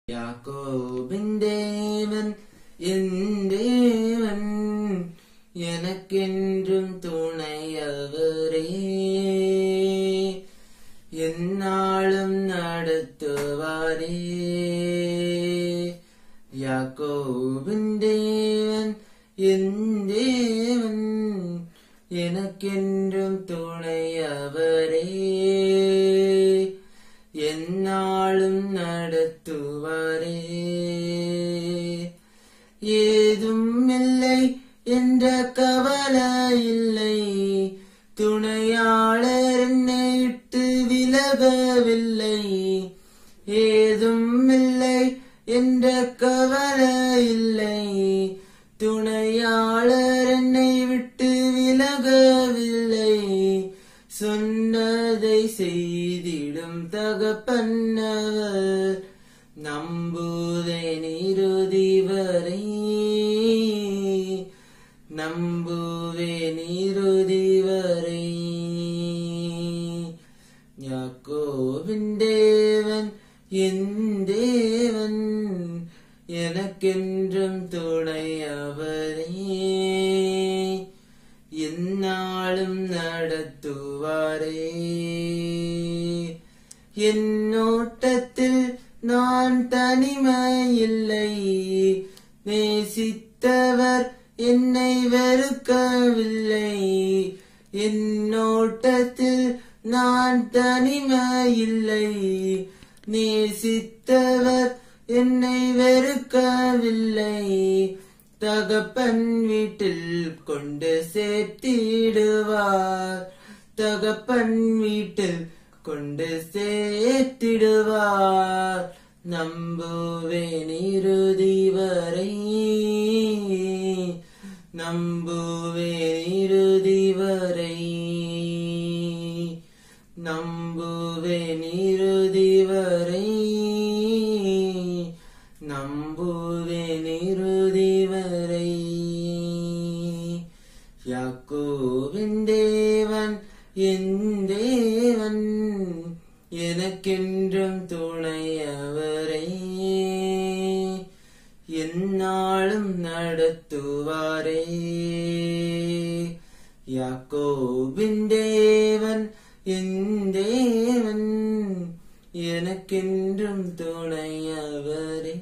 யாக்கோபின் தேவன் என் தேவன் எனக்கென்றும் துணையவரே என்னாலும் நடத்துவாரே யாக்கோபின் தேவன் என் தேவன் எனக்கென்றும் துணையவரே என்னாலும் நடத்துவாரே ஏதும் இல்லை என்ற கவலை இல்லை துணையாளர் என்னை விட்டு விலகவில்லை ஏதும் இல்லை என்ற கவலை இல்லை துணையாளர் என்னை விட்டு விலகவில்லை சொன்னதை செய்திடும் தகப்பன்னவர் நம்புதேன் இறுதி வரை நம்புவேன் இறுதி வரை யாக்கோவின் தேவன் என் தேவன் எனக்கென்றும் துணையவரே என்னாலும் நடத்துவாரே என் ஓட்டத்தில் நான் தனிமையில்லை நேசித்தவர் என்னை வெறுக்கவில்லை என் ஓட்டத்தில் நான் தனிமையில்லை நேசித்தவர் என்னை வெறுக்கவில்லை தகப்பன் வீட்டில் கொண்டு சேர்த்திடுவார் தகப்பன் வீட்டில் கொண்டு சேர்த்திடுவார் நம்புவேன் இறுதி வரை நம்புவேன் இறுதி வரை நம்புவேன் இறுதி வரை நம்புவேன் இறுதி வரை யாக்கோவின் தேவன் என் தேவன் எனக்கென்றும் துணையவரை என்னாலும் நடத்துவாரே யாக்கோபின் தேவன் என் தேவன் எனக்கென்றும் துணையவரே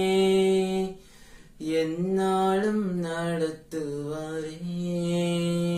என்னாலும் நடத்துவாரே